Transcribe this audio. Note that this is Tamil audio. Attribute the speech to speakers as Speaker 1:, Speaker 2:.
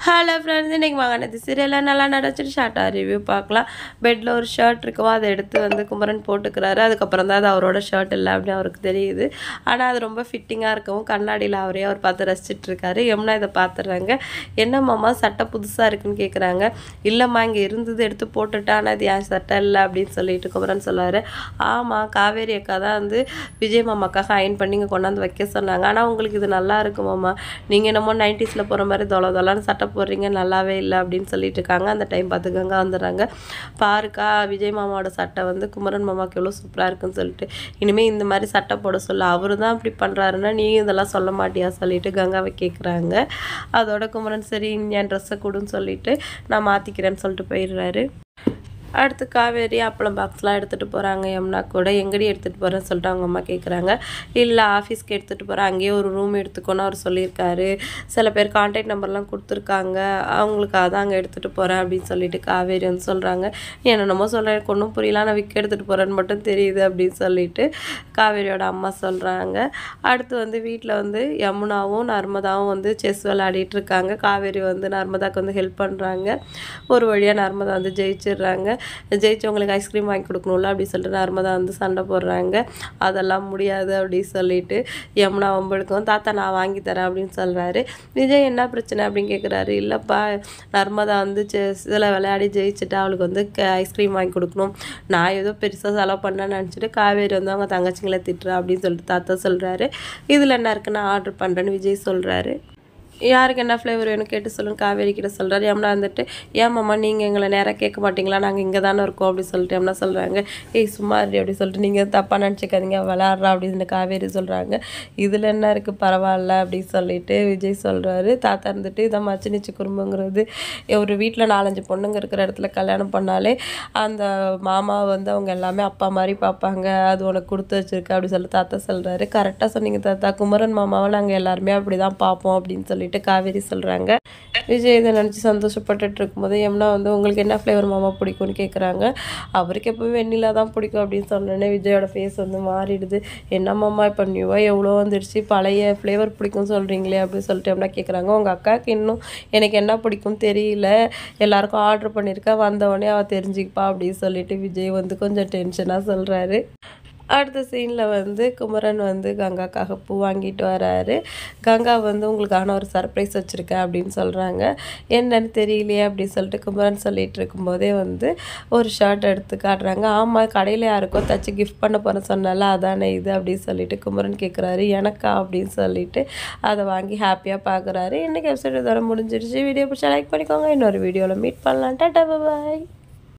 Speaker 1: ஹலோ ஃப்ரெண்ட்ஸ் இன்றைக்கி மகனது சீரியலில் நல்லா நடிச்சிட்டு ஷார்ட்டாக ரிவ்யூ பார்க்கலாம் பெட்டில் ஒரு ஷர்ட் இருக்கவோ அதை எடுத்து வந்து குமரன் போட்டுக்கிறாரு அதுக்கப்புறம் தான் அது அவரோட ஷர்ட் இல்லை அப்படின்னு அவருக்கு தெரியுது ஆனால் அது ரொம்ப ஃபிட்டிங்காக இருக்கவும் கண்ணாடியில் அவரே அவர் பார்த்து ரசிச்சிட்டு இருக்காரு யமுனா இதை பார்த்துடுறாங்க என்ன மாமா சட்டை புதுசாக இருக்குன்னு கேட்குறாங்க இல்லைம்மா இங்கே இருந்தது எடுத்து போட்டுட்டா ஆனால் இது என் சட்டை இல்லை அப்படின்னு சொல்லிட்டு குமரன் சொல்லுவார் ஆமாம் காவேரி அக்கா தான் வந்து விஜய் மாமாக்காக அயன் பண்ணி இங்கே கொண்டாந்து வைக்க சொன்னாங்க ஆனால் உங்களுக்கு இது நல்லா இருக்குமாம்மா நீங்கள் என்னமோ நைன்டிஸில் போகிற மாதிரி தொலை தொலைன்னு சட்டை போடுறீங்க நல்லாவே இல்லை அப்படின்னு சொல்லிட்டு இருக்காங்க அந்த டைம் பார்த்து கங்கா வந்துடுறாங்க பாருக்கா விஜய் மாமாவோட சட்டை வந்து குமரன் மாமாவுக்கு எவ்வளோ சூப்பராக இருக்குன்னு சொல்லிட்டு இனிமேல் இந்த மாதிரி சட்டை போட சொல்ல அவரு தான் இப்படி பண்ணுறாருன்னா நீ இதெல்லாம் சொல்ல மாட்டியா சொல்லிட்டு கங்காவை கேட்குறாங்க அதோட குமரன் சரி என் ட்ரெஸ்ஸை கொடுன்னு சொல்லிட்டு நான் மாற்றிக்கிறேன்னு சொல்லிட்டு போயிடுறாரு அடுத்து காவேரி அப்பளம் பாக்ஸ்லாம் எடுத்துகிட்டு போகிறாங்க யமுனா கூட எங்கடி எடுத்துகிட்டு போகிறேன்னு சொல்லிட்டு அவங்க அம்மா கேட்குறாங்க இல்லை ஆஃபீஸ்க்கு எடுத்துகிட்டு போகிறேன் அங்கேயே ஒரு ரூம் எடுத்துக்கோன்னு அவர் சொல்லியிருக்காரு சில பேர் கான்டாக்ட் நம்பர்லாம் கொடுத்துருக்காங்க அவங்களுக்கு அதான் அங்கே எடுத்துகிட்டு போகிறேன் அப்படின்னு சொல்லிட்டு காவேரி வந்து சொல்கிறாங்க நீ என்னென்னமோ சொல்கிறேன் எனக்கு ஒன்றும் புரியல நான் விற்க எடுத்துகிட்டு போகிறேன்னு மட்டும் தெரியுது அப்படின்னு சொல்லிட்டு காவேரியோட அம்மா சொல்கிறாங்க அடுத்து வந்து வீட்டில் வந்து யமுனாவும் நர்மதாவும் வந்து செஸ் விளையாடிட்டு இருக்காங்க காவேரி வந்து நர்மதாக்கு வந்து ஹெல்ப் பண்ணுறாங்க ஒரு வழியாக நர்மதா வந்து ஜெயிச்சிடுறாங்க ஜெயிச்சவங்களுக்கு ஐஸ்கிரீம் வாங்கி கொடுக்கணும்ல அப்படி சொல்லிட்டு நர்மதா வந்து சண்டை போடுறாங்க அதெல்லாம் முடியாது அப்படின்னு சொல்லிட்டு யமுனா வம்பெடுக்கவும் தாத்தா நான் வாங்கி தரேன் அப்படின்னு சொல்கிறாரு விஜய் என்ன பிரச்சனை அப்படின்னு கேட்குறாரு இல்லைப்பா நர்மதா வந்து செஸ்ஸில் விளையாடி ஜெயிச்சுட்டு அவளுக்கு வந்து ஐஸ்கிரீம் வாங்கி கொடுக்கணும் நான் ஏதோ பெருசாக செலவு பண்ணேன்னு நினச்சிட்டு காவேரி வந்து அவங்க தங்கச்சிங்களை திட்டுறா அப்படின்னு சொல்லிட்டு தாத்தா சொல்கிறாரு இதில் என்ன இருக்குன்னு ஆர்டர் பண்ணுறேன்னு விஜய் சொல்கிறாரு யாருக்கு என்ன ஃப்ளேவர் வேணும் கேட்டு சொல்லுங்க காவேரி கிட்ட சொல்கிறாரு யமுனா வந்துட்டு ஏன் மாமா நீங்கள் எங்களை நேராக கேட்க மாட்டீங்களா நாங்கள் இங்கே தானே இருக்கோம் அப்படி சொல்லிட்டு யமுனா சொல்கிறாங்க ஏய் சும்மா இரு அப்படி சொல்லிட்டு நீங்கள் தப்பாக நினச்சிக்காதீங்க விளாட்றா அப்படின்னு காவேரி சொல்கிறாங்க இதில் என்ன இருக்குது பரவாயில்ல அப்படின்னு சொல்லிட்டு விஜய் சொல்கிறாரு தாத்தா இருந்துட்டு இதை மச்சு நிச்சு குடும்பங்கிறது ஒரு வீட்டில் நாலஞ்சு பொண்ணுங்க இருக்கிற இடத்துல கல்யாணம் பண்ணாலே அந்த மாமா வந்து அவங்க எல்லாமே அப்பா மாதிரி பார்ப்பாங்க அது உனக்கு கொடுத்து வச்சிருக்கு அப்படி சொல்லி தாத்தா சொல்கிறாரு கரெக்டாக சொன்னீங்க தாத்தா குமரன் மாமாவை நாங்கள் எல்லாருமே அப்படி தான் பார்ப்போம் அப்படின்னு சொல்லிட்டு காவேரி சொல்கிறாங்க விஜய் இதை நினச்சி சந்தோஷப்பட்டுட்டு இருக்கும்போது யமுனா வந்து உங்களுக்கு என்ன ஃப்ளேவர் மாமா பிடிக்கும்னு கேட்குறாங்க அவருக்கு எப்பவும் வெண்ணிலா தான் பிடிக்கும் அப்படின்னு சொன்னோன்னே விஜயோட ஃபேஸ் வந்து மாறிடுது என்ன மாமா இப்போ நியூவாக எவ்வளோ வந்துடுச்சு பழைய ஃப்ளேவர் பிடிக்கும்னு சொல்கிறீங்களே அப்படின்னு சொல்லிட்டு யமுனா கேட்குறாங்க உங்கள் அக்காவுக்கு இன்னும் எனக்கு என்ன பிடிக்கும் தெரியல எல்லாருக்கும் ஆர்டர் பண்ணியிருக்கேன் வந்தவொடனே அவள் தெரிஞ்சுக்கப்பா அப்படின்னு சொல்லிட்டு விஜய் வந்து கொஞ்சம் டென்ஷனாக சொல்கிறாரு அடுத்த சீனில் வந்து குமரன் வந்து கங்காக்காக பூ வாங்கிட்டு வராரு கங்கா வந்து உங்களுக்கான ஒரு சர்ப்ரைஸ் வச்சுருக்கேன் அப்படின்னு சொல்கிறாங்க என்னன்னு தெரியலையே அப்படின்னு சொல்லிட்டு குமரன் சொல்லிட்டு இருக்கும்போதே வந்து ஒரு ஷர்ட் எடுத்து காட்டுறாங்க ஆமாம் கடையில் யாருக்கோ தச்சு கிஃப்ட் பண்ண போகிறேன் சொன்னால அதானே இது அப்படின்னு சொல்லிட்டு குமரன் கேட்குறாரு எனக்கா அப்படின்னு சொல்லிட்டு அதை வாங்கி ஹாப்பியாக பார்க்குறாரு இன்றைக்கி எபிசோட் இதோட முடிஞ்சிருச்சு வீடியோ பிடிச்சா லைக் பண்ணிக்கோங்க இன்னொரு வீடியோவில் மீட் பண்ணலாம் டாட்டா பாய்